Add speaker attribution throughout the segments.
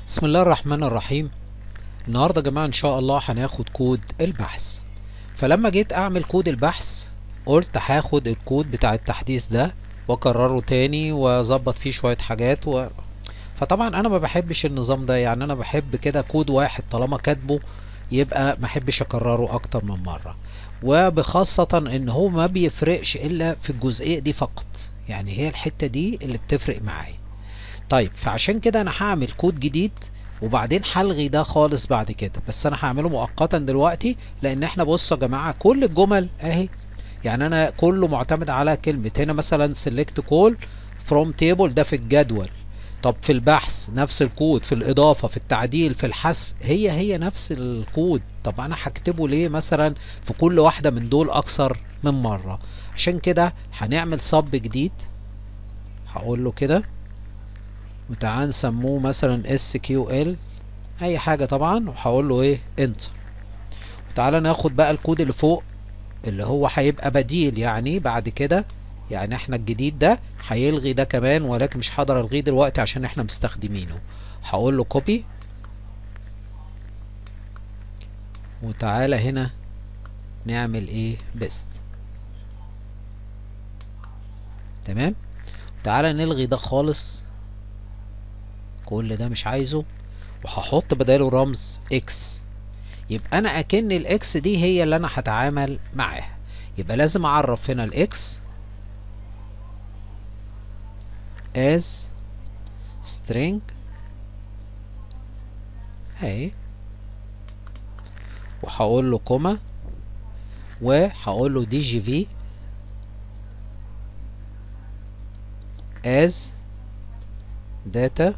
Speaker 1: بسم الله الرحمن الرحيم النهارده يا جماعه ان شاء الله هناخد كود البحث فلما جيت اعمل كود البحث قلت هاخد الكود بتاع التحديث ده واكرره تاني واظبط فيه شويه حاجات و... فطبعا انا ما بحبش النظام ده يعني انا بحب كده كود واحد طالما كاتبه يبقى ما احبش اكرره اكتر من مره وبخاصه ان هو ما بيفرقش الا في الجزئيه دي فقط يعني هي الحته دي اللي بتفرق معايا طيب فعشان كده انا هعمل كود جديد وبعدين هلغي ده خالص بعد كده بس انا هعمله مؤقتا دلوقتي لان احنا بصوا يا جماعه كل الجمل اهي يعني انا كله معتمد على كلمه هنا مثلا select call from table ده في الجدول طب في البحث نفس الكود في الاضافه في التعديل في الحذف هي هي نفس الكود طب انا هكتبه ليه مثلا في كل واحده من دول اكثر من مره عشان كده هنعمل صب جديد هقول له كده وتعال نسموه مثلا SQL اي حاجة طبعا وهقول له ايه انتر وتعالى ناخد بقى الكود اللي فوق اللي هو هيبقى بديل يعني بعد كده يعني احنا الجديد ده هيلغي ده كمان ولكن مش هقدر الغيه دلوقتي عشان احنا مستخدمينه هقول له كوبي وتعالى هنا نعمل ايه بيست تمام تعالى نلغي ده خالص كل ده مش عايزه وهحط بداله رمز اكس يبقى انا اكن الاكس دي هي اللي انا هتعامل معاها يبقى لازم اعرف هنا الاكس as string اهي وهقول له كوما وهقول له دي جي في as data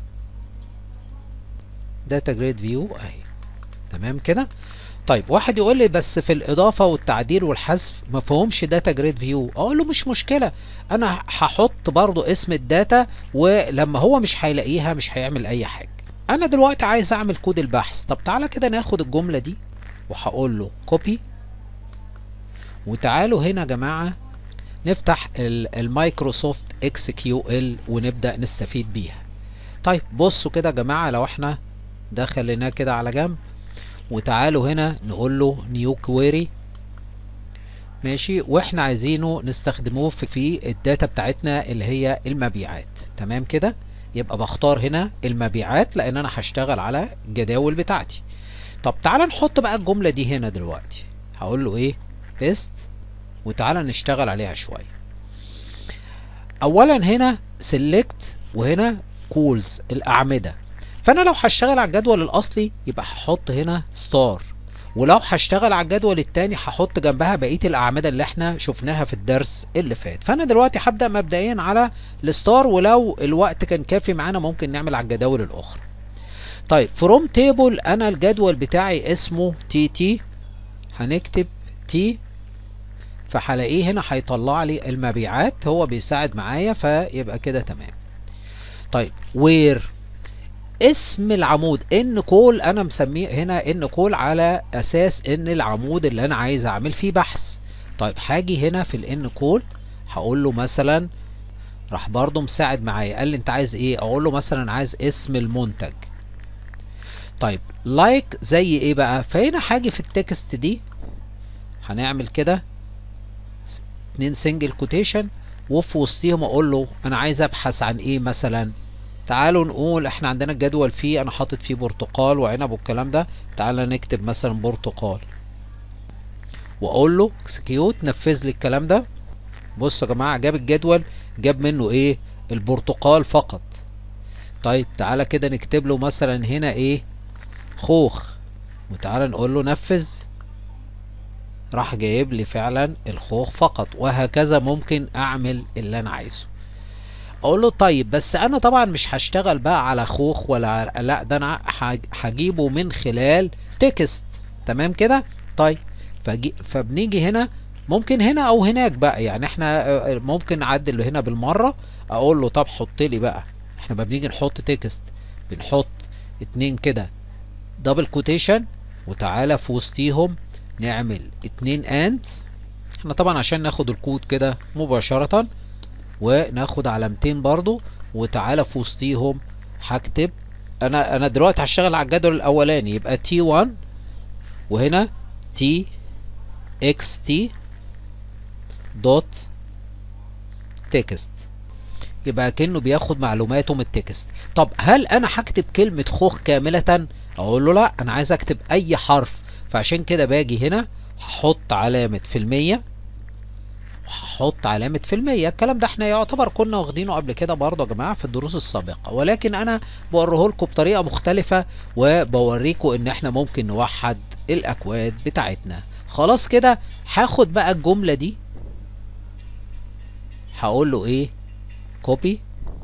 Speaker 1: داتا جريد فيو اهي تمام كده طيب واحد يقول لي بس في الاضافه والتعديل والحذف ما فيهمش داتا جريد فيو اقول له مش مشكله انا هحط برضو اسم الداتا ولما هو مش هيلاقيها مش هيعمل اي حاجه انا دلوقتي عايز اعمل كود البحث طب تعالى كده ناخد الجمله دي وهقول له كوبي وتعالوا هنا يا جماعه نفتح المايكروسوفت اكس كيو ال ونبدا نستفيد بيها طيب بصوا كده يا جماعه لو احنا ده خليناه كده على جنب وتعالوا هنا نقول له نيو كويري ماشي واحنا عايزينه نستخدموه في, في الداتا بتاعتنا اللي هي المبيعات تمام كده يبقى بختار هنا المبيعات لان انا هشتغل على الجداول بتاعتي طب تعالى نحط بقى الجملة دي هنا دلوقتي هقول له ايه بيست وتعالى نشتغل عليها شوية اولا هنا سيلكت وهنا كولز الاعمدة فانا لو هشتغل على الجدول الاصلي يبقى هحط هنا ستار ولو هشتغل على الجدول التاني هحط جنبها بقيه الاعمده اللي احنا شفناها في الدرس اللي فات فانا دلوقتي هبدا مبدئيا على الستار ولو الوقت كان كافي معانا ممكن نعمل على الجداول الاخرى طيب فروم تيبل انا الجدول بتاعي اسمه تي تي هنكتب تي فهلاقيه هنا هيطلع لي المبيعات هو بيساعد معايا فيبقى كده تمام طيب وير اسم العمود ان كول انا مسميه هنا ان كول على اساس ان العمود اللي انا عايز اعمل فيه بحث طيب هاجي هنا في الان كول هقول له مثلا راح برضو مساعد معايا قال لي انت عايز ايه اقول له مثلا عايز اسم المنتج طيب لايك like زي ايه بقى فهنا هاجي في التكست دي هنعمل كده اتنين سنجل كوتيشن وفي وسطيهم اقول له انا عايز ابحث عن ايه مثلا تعالوا نقول احنا عندنا الجدول فيه انا حاطط فيه برتقال وعنب والكلام ده تعالى نكتب مثلا برتقال واقول له اكسكيوت نفذ لي الكلام ده بصوا يا جماعه جاب الجدول جاب منه ايه البرتقال فقط طيب تعالى كده نكتب له مثلا هنا ايه خوخ وتعالى نقول له نفذ راح جايب لي فعلا الخوخ فقط وهكذا ممكن اعمل اللي انا عايزه اقول له طيب بس انا طبعا مش هشتغل بقى على خوخ ولا لا ده انا هجيبه من خلال تكست تمام كده طيب فجي فبنيجي هنا ممكن هنا او هناك بقى يعني احنا ممكن نعدل هنا بالمره اقول له طب حط لي بقى احنا ما بنيجي نحط تكست بنحط اتنين كده دبل كوتيشن وتعالى في وسطيهم نعمل اتنين اند احنا طبعا عشان ناخد الكود كده مباشره وناخد علامتين برضو وتعالى في وسطيهم هكتب انا انا دلوقتي هشتغل على الجدول الاولاني يبقى تي 1 وهنا تي اكس تي دوت تكست يبقى كأنه بياخد معلوماته من التكست طب هل انا هكتب كلمة خوخ كاملة اقول له لا انا عايز اكتب اي حرف فعشان كده باجي هنا هحط علامة في المية وهحط علامة في المية الكلام ده احنا يعتبر كنا واخدينه قبل كده برضه يا جماعة في الدروس السابقة ولكن انا بوريه لكم بطريقة مختلفة وبوريكم ان احنا ممكن نوحد الاكواد بتاعتنا خلاص كده هاخد بقى الجملة دي هقول له ايه كوبي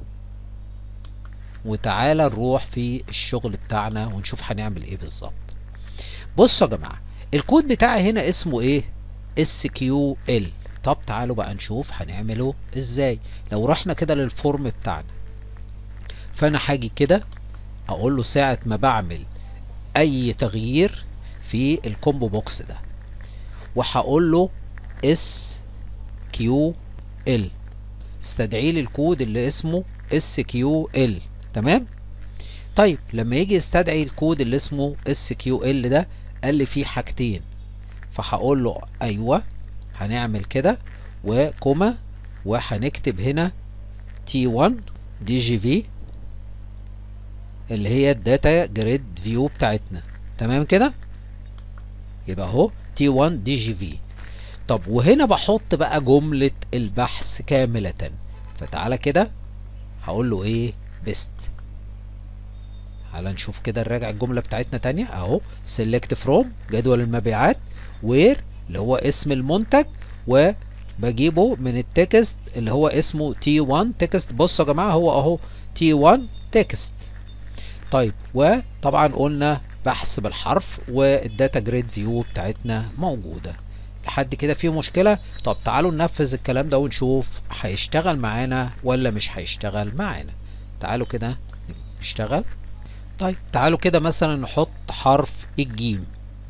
Speaker 1: وتعالى نروح في الشغل بتاعنا ونشوف هنعمل ايه بالظبط بصوا يا جماعه الكود بتاعي هنا اسمه ايه اس كيو ال طب تعالوا بقى نشوف هنعمله ازاي لو رحنا كده للفورم بتاعنا فانا هاجي كده اقول له ساعه ما بعمل اي تغيير في الكومبو بوكس ده وهقول له اس كيو ال استدعي لي الكود اللي اسمه اس كيو ال تمام طيب لما يجي يستدعي الكود اللي اسمه اس كيو ال ده قال لي فيه حاجتين فهقول له ايوه هنعمل كده وكوما وهنكتب هنا تي 1 دي جي في اللي هي الداتا جريد فيو بتاعتنا تمام كده يبقى اهو تي 1 دي جي في طب وهنا بحط بقى جملة البحث كاملة فتعالى كده هقول له ايه بيست تعالى نشوف كده نراجع الجملة بتاعتنا تانية اهو select from جدول المبيعات where اللي هو اسم المنتج وبجيبه من التكست اللي هو اسمه T1 تكست بصوا يا جماعة هو اهو T1 تكست طيب وطبعا قلنا بحث بالحرف والداتا جريد فيو بتاعتنا موجوده لحد كده في مشكلة طب تعالوا ننفذ الكلام ده ونشوف هيشتغل معانا ولا مش هيشتغل معانا تعالوا كده نشتغل طيب تعالوا كده مثلا نحط حرف الجيم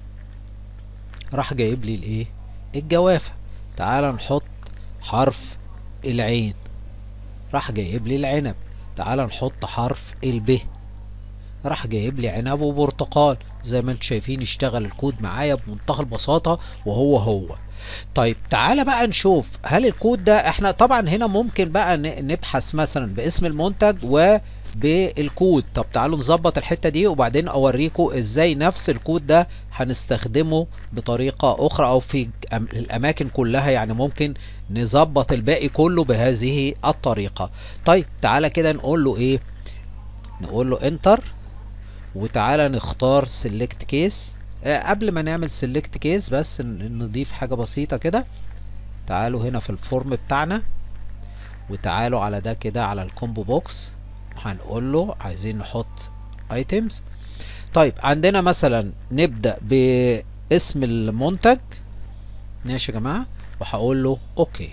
Speaker 1: راح جايب لي الايه الجوافة تعالى نحط حرف العين راح جايب لي العنب تعالى نحط حرف الب راح جايب لي عنب وبرتقال زي ما انتم شايفين اشتغل الكود معايا بمنتهى البساطة وهو هو طيب تعالى بقى نشوف هل الكود ده احنا طبعا هنا ممكن بقى نبحث مثلا باسم المنتج وبالكود طب تعالوا نظبط الحتة دي وبعدين اوريكم ازاي نفس الكود ده هنستخدمه بطريقة اخرى او في الاماكن كلها يعني ممكن نظبط الباقي كله بهذه الطريقة طيب تعالى كده نقول له ايه نقول له انتر وتعالى نختار select case آه قبل ما نعمل select case بس نضيف حاجة بسيطة كده تعالوا هنا في الفورم بتاعنا وتعالوا على ده كده على الكومبو بوكس هنقول له عايزين نحط items طيب عندنا مثلا نبدأ باسم المنتج ماشي يا جماعة وهقول له اوكي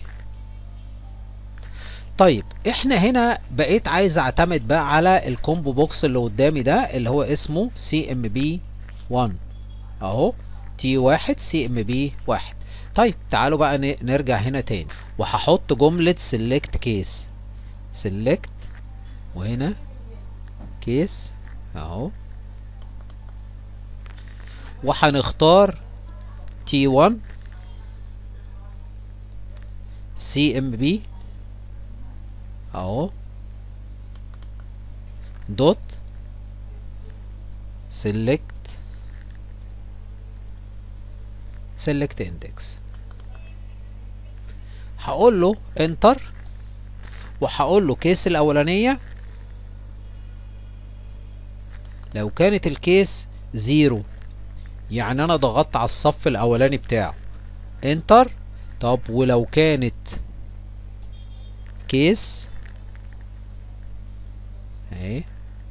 Speaker 1: طيب احنا هنا بقيت عايز اعتمد بقى على الكومبو بوكس اللي قدامي ده اللي هو اسمه سي ام بي 1 اهو تي واحد سي ام بي واحد طيب تعالوا بقى نرجع هنا تاني وهحط جملة select case select وهنا case اهو وهنختار تي 1 سي ام بي اهو دوت select select index هقول له enter وهقول له كيس الاولانيه لو كانت الكيس زيرو يعني انا ضغطت على الصف الاولاني بتاعه انتر طب ولو كانت كيس اهي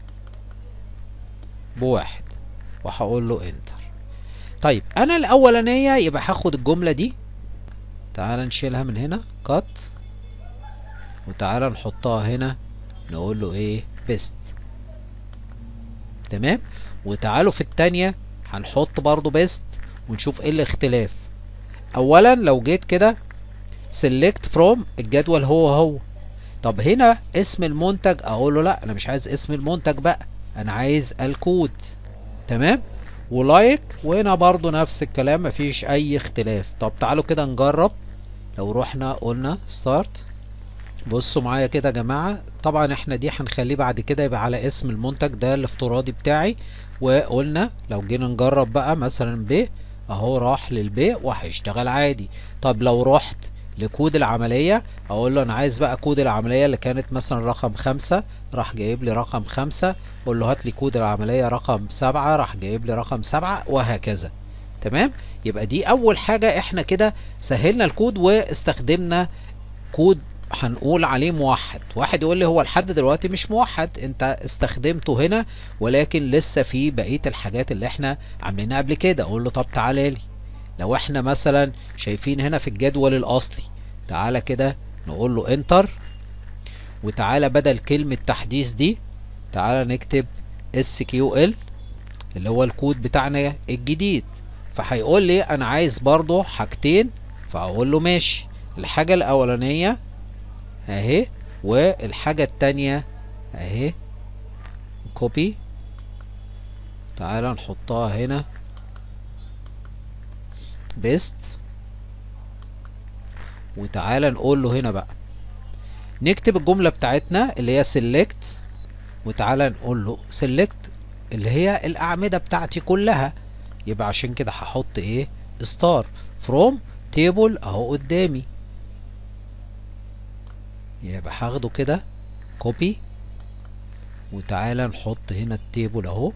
Speaker 1: بواحد وهقول له انتر طيب انا الاولانيه يبقى هاخد الجمله دي تعال نشيلها من هنا كات وتعالى نحطها هنا نقول له ايه بيست تمام وتعالوا في التانية هنحط برضو بيست ونشوف ايه الاختلاف اولا لو جيت كده select from الجدول هو هو طب هنا اسم المنتج اقول له لا انا مش عايز اسم المنتج بقى انا عايز الكود تمام ولايك وهنا برضو نفس الكلام مفيش اي اختلاف طب تعالوا كده نجرب لو رحنا قلنا ستارت بصوا معايا كده يا جماعة طبعا احنا دي هنخليه بعد كده يبقى على اسم المنتج ده الافتراضي بتاعي وقلنا لو جينا نجرب بقى مثلا ب اهو راح للب وهيشتغل عادي طب لو رحت لكود العملية اقول له انا عايز بقى كود العملية اللي كانت مثلا رقم خمسة راح جايب لي رقم خمسة اقول له هات لي كود العملية رقم سبعة راح جايب لي رقم سبعة وهكذا تمام يبقى دي اول حاجة احنا كده سهلنا الكود واستخدمنا كود هنقول عليه موحد واحد يقول لي هو لحد دلوقتي مش موحد انت استخدمته هنا ولكن لسه في بقية الحاجات اللي احنا عاملينها قبل كده اقول له طب تعالى لي لو احنا مثلا شايفين هنا في الجدول الاصلي تعالى كده نقول له انتر وتعالى بدل كلمة تحديث دي تعالى نكتب SQL اللي هو الكود بتاعنا الجديد فهيقول لي انا عايز برضو حاجتين فاقول له ماشي الحاجة الاولانية اهي والحاجة التانية اهي كوبي تعالى نحطها هنا بيست وتعالى نقول له هنا بقى نكتب الجملة بتاعتنا اللي هي select وتعالى نقول له select اللي هي الأعمدة بتاعتي كلها يبقى عشان كده هحط ايه star from table اهو قدامي يبقى هاخده كده كوبي وتعالى نحط هنا التيبل اهو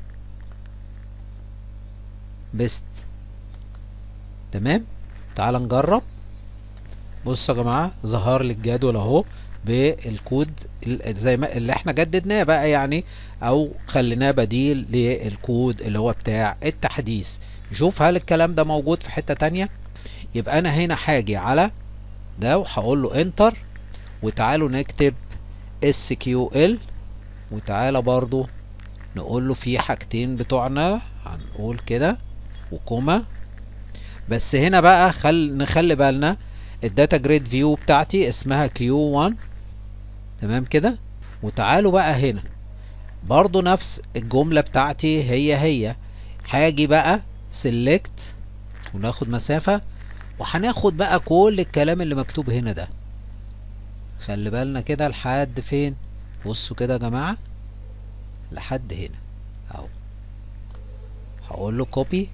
Speaker 1: بيست تمام تعالى نجرب بصوا يا جماعه ظهر لي الجدول اهو بالكود زي ما اللي احنا جددناه بقى يعني او خليناه بديل للكود اللي هو بتاع التحديث نشوف هل الكلام ده موجود في حته تانية يبقى انا هنا هاجي على ده وهقول له انتر وتعالوا نكتب SQL وتعالى برضو نقول له في حاجتين بتوعنا هنقول كده وكوما بس هنا بقى خل نخلي بالنا الداتا جريد فيو بتاعتي اسمها Q1 تمام كده وتعالوا بقى هنا برضو نفس الجملة بتاعتي هي هي هاجي بقى select وناخد مسافة وهناخد بقى كل الكلام اللي مكتوب هنا ده خلي بالنا كده لحد فين بصوا كده يا جماعة لحد هنا اهو هقول له كوبي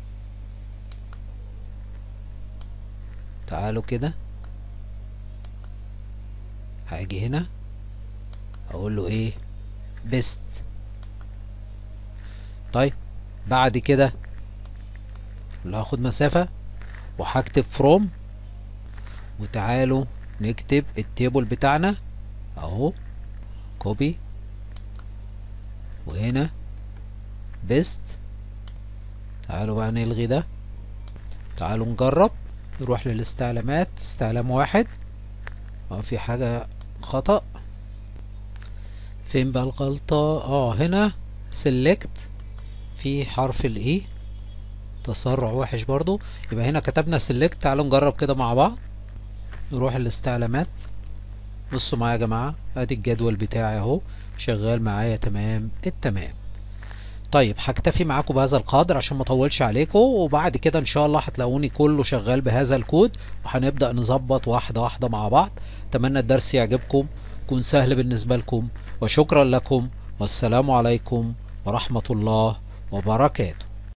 Speaker 1: تعالوا كده هاجي هنا اقول له ايه بيست طيب بعد كده هاخد مسافة وهكتب فروم وتعالوا نكتب التيبل بتاعنا اهو كوبي وهنا بيست تعالوا بقى نلغي ده تعالوا نجرب نروح للاستعلامات استعلام واحد اه في حاجة خطأ فين بقى الغلطة اه هنا select في حرف الاي تسرع وحش برضو يبقى هنا كتبنا select تعالوا نجرب كده مع بعض نروح الاستعلامات بصوا معايا يا جماعة ادي الجدول بتاعي اهو شغال معايا تمام التمام طيب هكتفي معاكم بهذا القدر عشان ما اطولش عليكم وبعد كده ان شاء الله هتلاقوني كله شغال بهذا الكود وهنبدأ نظبط واحدة واحدة مع بعض اتمنى الدرس يعجبكم يكون سهل بالنسبة لكم وشكرا لكم والسلام عليكم ورحمة الله وبركاته